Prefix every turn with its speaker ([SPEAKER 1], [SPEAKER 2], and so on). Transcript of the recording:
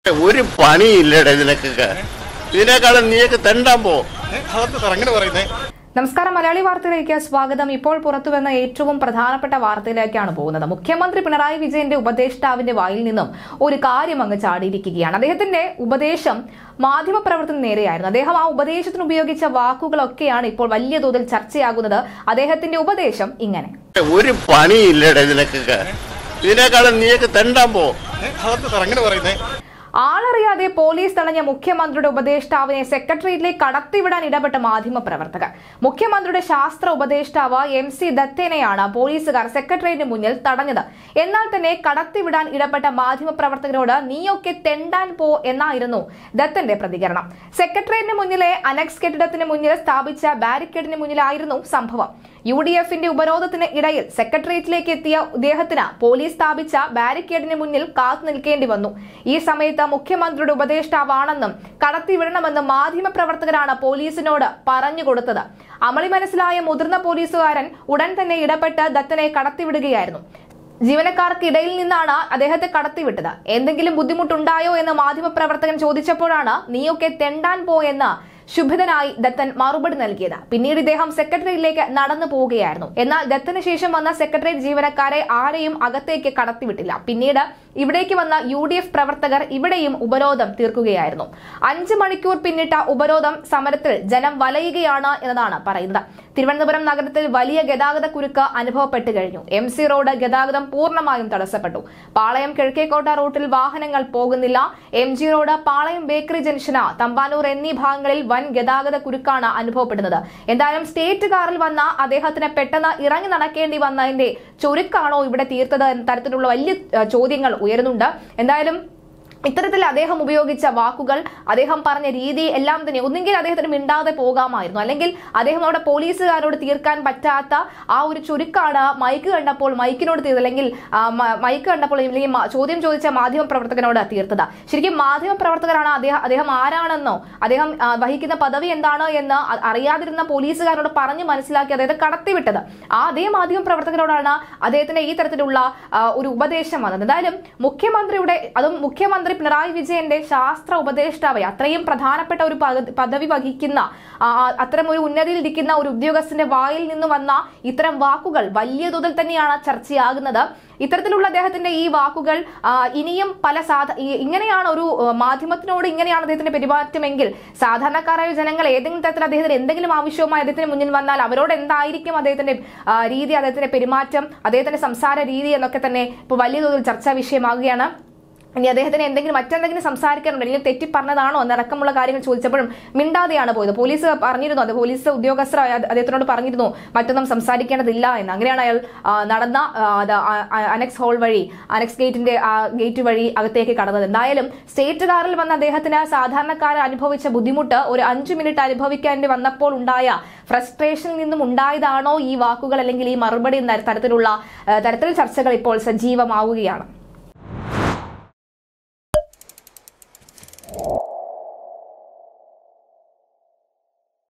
[SPEAKER 1] ഒരു പണിയില്ലടേ നിനക്കൊക്കെ ഇതിനേക്കാളും നീയൊക്കെ തെണ്ടാൻ പോ
[SPEAKER 2] അതെന്താ സാർ അങ്ങനെ പറയുന്നേ
[SPEAKER 3] നമസ്കാരം മലയാളി വാർത്തയിലേക്ക് സ്വാഗതം ഇപ്പോൾ പുറത്തുവന്ന ഏറ്റവും പ്രധാനപ്പെട്ട വാർത്തയിലേക്കാണ് പോകുന്നത് മുഖ്യമന്ത്രി പിണറായി വിജയന്റെ ഉപദേഷ്ടാവിന്റെ വായിൽ നിന്നും ഒരു കാര്യം അങ്ങ് ചാടിയിരിക്കുകയാണ് അദ്ദേഹത്തിന്റെ ഉപദേശം മാധ്യമപ്രവർത്തന നേരെയായിരുന്നു അദ്ദേഹം ആ ഉപദേശത്തിന് ഉപയോഗിച്ച വാക്കുകളൊക്കെയാണ് ഇപ്പോൾ വലിയ തോതിൽ ചർച്ചയാകുന്നത് അദ്ദേഹത്തിന്റെ ഉപദേശം ഇങ്ങനെ
[SPEAKER 1] ഒരു പണിയില്ലടേ നിനക്കൊക്കെ ഇതിനേക്കാളും നീയൊക്കെ തെണ്ടാൻ പോ
[SPEAKER 2] അതെന്താ സാർ അങ്ങനെ പറയുന്നേ
[SPEAKER 3] ആളറിയാതെ പോലീസ് തടഞ്ഞ മുഖ്യമന്ത്രിയുടെ ഉപദേഷ്ടാവിനെ സെക്രട്ടേറിയറ്റിലേക്ക് കടത്തിവിടാൻ ഇടപെട്ട മാധ്യമപ്രവർത്തകർ മുഖ്യമന്ത്രിയുടെ ശാസ്ത്ര ഉപദേഷ്ടാവ് എം സി ദത്തേനെയാണ് പോലീസുകാർ സെക്രട്ടേറിയറ്റിന് മുന്നിൽ തടഞ്ഞത് എന്നാൽ തന്നെ കടത്തിവിടാൻ ഇടപെട്ട മാധ്യമപ്രവർത്തകരോട് നീയൊക്കെ തെണ്ടാൻ പോ എന്നായിരുന്നു ദത്തന്റെ പ്രതികരണം സെക്രട്ടേറിയറ്റിന് മുന്നിലെ അനക്സ് കെട്ടിടത്തിന് മുന്നിൽ സ്ഥാപിച്ച ബാരിക്കേഡിന് മുന്നിലായിരുന്നു സംഭവം യു ഡി എഫിന്റെ ഉപരോധത്തിന് ഇടയിൽ സെക്രട്ടേറിയറ്റിലേക്ക് എത്തിയ ഇദ്ദേഹത്തിന് പോലീസ് സ്ഥാപിച്ച ബാരിക്കേഡിന് മുന്നിൽ കാത്തു നിൽക്കേണ്ടി വന്നു ഈ സമയത്ത് മുഖ്യമന്ത്രിയുടെ ഉപദേഷ്ടാവാണെന്നും കടത്തിവിടണമെന്നും മാധ്യമപ്രവർത്തകരാണ് പോലീസിനോട് പറഞ്ഞു കൊടുത്തത് അമളി മനസ്സിലായ മുതിർന്ന പോലീസുകാരൻ ഉടൻ തന്നെ ഇടപെട്ട് ദത്തനെ കടത്തിവിടുകയായിരുന്നു ജീവനക്കാർക്കിടയിൽ നിന്നാണ് അദ്ദേഹത്തെ കടത്തിവിട്ടത് എന്തെങ്കിലും ബുദ്ധിമുട്ടുണ്ടായോ എന്ന് മാധ്യമപ്രവർത്തകൻ ചോദിച്ചപ്പോഴാണ് നീയൊക്കെ തെണ്ടാൻ പോ എന്ന് ശുഭിതനായി ദത്തൻ മറുപടി നൽകിയത് പിന്നീട് ഇദ്ദേഹം സെക്രട്ടറിയിലേക്ക് നടന്നു പോവുകയായിരുന്നു എന്നാൽ ദത്തിന് ശേഷം വന്ന സെക്രട്ടേറിയറ്റ് ജീവനക്കാരെ ആരെയും അകത്തേക്ക് കടത്തിവിട്ടില്ല പിന്നീട് ഇവിടേക്ക് വന്ന യു ഡി എഫ് പ്രവർത്തകർ ഇവിടെയും ഉപരോധം തീർക്കുകയായിരുന്നു അഞ്ച് മണിക്കൂർ പിന്നിട്ട ഉപരോധം സമരത്തിൽ ജനം വലയുകയാണ് എന്നതാണ് പറയുന്നത് തിരുവനന്തപുരം നഗരത്തിൽ വലിയ ഗതാഗത കുരുക്ക് അനുഭവപ്പെട്ടു കഴിഞ്ഞു എം സി റോഡ് ഗതാഗതം പൂർണ്ണമായും തടസ്സപ്പെട്ടു പാളയം കിഴക്കേക്കോട്ട റൂട്ടിൽ വാഹനങ്ങൾ പോകുന്നില്ല M G road Palayam bakery ജംഗ്ഷന് തമ്പാനൂർ എന്നീ ഭാഗങ്ങളിൽ വൻ ഗതാഗത കുരുക്കാണ് അനുഭവപ്പെടുന്നത് എന്തായാലും സ്റ്റേറ്റ് കാറിൽ വന്ന അദ്ദേഹത്തിന് പെട്ടെന്ന് ഇറങ്ങി നടക്കേണ്ടി വന്നതിന്റെ ചുരുക്കാണോ ഇവിടെ തീർത്തത് എന്ന തരത്തിലുള്ള വലിയ ഏഹ്, ചോദ്യങ്ങൾ ഉയരുന്നുണ്ട് എന്തായാലും ഇത്തരത്തിൽ അദ്ദേഹം ഉപയോഗിച്ച വാക്കുകൾ അദ്ദേഹം പറഞ്ഞ രീതി എല്ലാം തന്നെ ഒന്നുകിൽ അദ്ദേഹത്തിന് മിണ്ടാതെ പോകാമായിരുന്നു അല്ലെങ്കിൽ അദ്ദേഹം അവിടെ പോലീസുകാരോട് തീർക്കാൻ പറ്റാത്ത ആ ഒരു ചുരുക്കാണ് മൈക്ക് കണ്ടപ്പോൾ മൈക്കിനോട് തീർത്തത് അല്ലെങ്കിൽ ആ, മ- മൈക്ക് കണ്ടപ്പോൾ അല്ലെങ്കിൽ മ- ചോദ്യം ചോദിച്ച മാധ്യമ പ്രവർത്തകനോട് തീർത്തത് ശരിക്കും മാധ്യമ പ്രവർത്തകരാണ് അദ്ദേഹം അദ്ദേഹം ആരാണെന്നോ അദ്ദേഹം ആ, വഹിക്കുന്ന പദവി എന്താണ് എന്ന് അ- അറിയാതിരുന്ന പോലീസുകാരോട് പറഞ്ഞ് മനസ്സിലാക്കി അദ്ദേഹത്തെ കടത്തിവിട്ടത് ആ അതേ മാധ്യമ പ്രവർത്തകരോടാണ് അദ്ദേഹത്തിന്റെ ഈ തരത്തിലുള്ള ആ, ഒരു ഉപദേശം വന്നത് എന്തായാലും മുഖ്യമന്ത്രിയുടെ അതും മുഖ്യമന്ത്രി പിണറായി വിജയന്റെ ശാസ്ത്ര ഉപദേഷ്ടാവ് അത്രയും പ്രധാനപ്പെട്ട ഒരു പദ- പദവി വഹിക്കുന്ന ആ, അത്തരം ഒരു ഉന്നതിയിൽ ഇരിക്കുന്ന ഒരു ഉദ്യോഗസ്ഥന്റെ വായിൽ നിന്ന് വന്ന ഇത്തരം വാക്കുകൾ വലിയ തോതിൽ തന്നെയാണ് ചർച്ചയാകുന്നത് ഇത്തരത്തിലുള്ള അദ്ദേഹത്തിന്റെ ഈ വാക്കുകൾ ആ, ഇനിയും പല സാധ ഈ- ഇങ്ങനെയാണ് ഒരു ആ, മാധ്യമത്തിനോട് ഇങ്ങനെയാണ് അദ്ദേഹത്തിന്റെ പെരുമാറ്റമെങ്കിൽ സാധാരണക്കാരായ ജനങ്ങൾ ഏതെങ്കിലും തരത്തിൽ അദ്ദേഹത്തിന് എന്തെങ്കിലും ആവശ്യവുമായി അദ്ദേഹത്തിന് മുന്നിൽ വന്നാൽ അവരോട് എന്തായിരിക്കും അദ്ദേഹത്തിന്റെ ആ, രീതി അദ്ദേഹത്തിന്റെ പെരുമാറ്റം അദ്ദേഹത്തിന്റെ സംസാര രീതി എന്നൊക്കെ തന്നെ ഇപ്പോൾ വലിയ തോതിൽ ചർച്ചാ വിഷയമാകുകയാണ് ഇനി അദ്ദേഹത്തിന് എന്തെങ്കിലും മറ്റെന്തെങ്കിലും സംസാരിക്കാനുണ്ടോ അല്ലെങ്കിൽ തെറ്റി പറഞ്ഞതാണോ എന്നടക്കമുള്ള കാര്യങ്ങൾ ചോദിച്ചപ്പോഴും മിണ്ടാതെയാണ് പോയത് പോലീസ് പറഞ്ഞിരുന്നു അത് പോലീസ് ഉദ്യോഗസ്ഥർ അയ- അദ്ദേഹത്തിനോട് പറഞ്ഞിരുന്നു മറ്റൊന്നും സംസാരിക്കേണ്ടതില്ല എന്ന് അങ്ങനെയാണ് അയാൾ ആ, നടന്ന ആ, അത് ആ- ആ- അനക്സ് ഹോൾ വഴി അനക്സ് ഗേറ്റിന്റെ ആ ഗേറ്റ് വഴി അകത്തേക്ക് കടന്നത് എന്തായാലും സ്റ്റേറ്റ് കാറിൽ വന്ന അദ്ദേഹത്തിന് സാധാരണക്കാരൻ അനുഭവിച്ച ബുദ്ധിമുട്ട് ഒരു അഞ്ചു മിനിറ്റ് അനുഭവിക്കേണ്ടി വന്നപ്പോൾ ഉണ്ടായ ഫ്രസ്ട്രേഷനിൽ നിന്നും ഉണ്ടായതാണോ ഈ വാക്കുകൾ അല്ലെങ്കിൽ ഈ മറുപടി എന്ന തരത്തിലുള്ള ആ, തരത്തിൽ ചർച്ചകൾ ഇപ്പോൾ സജീവമാവുകയാണ്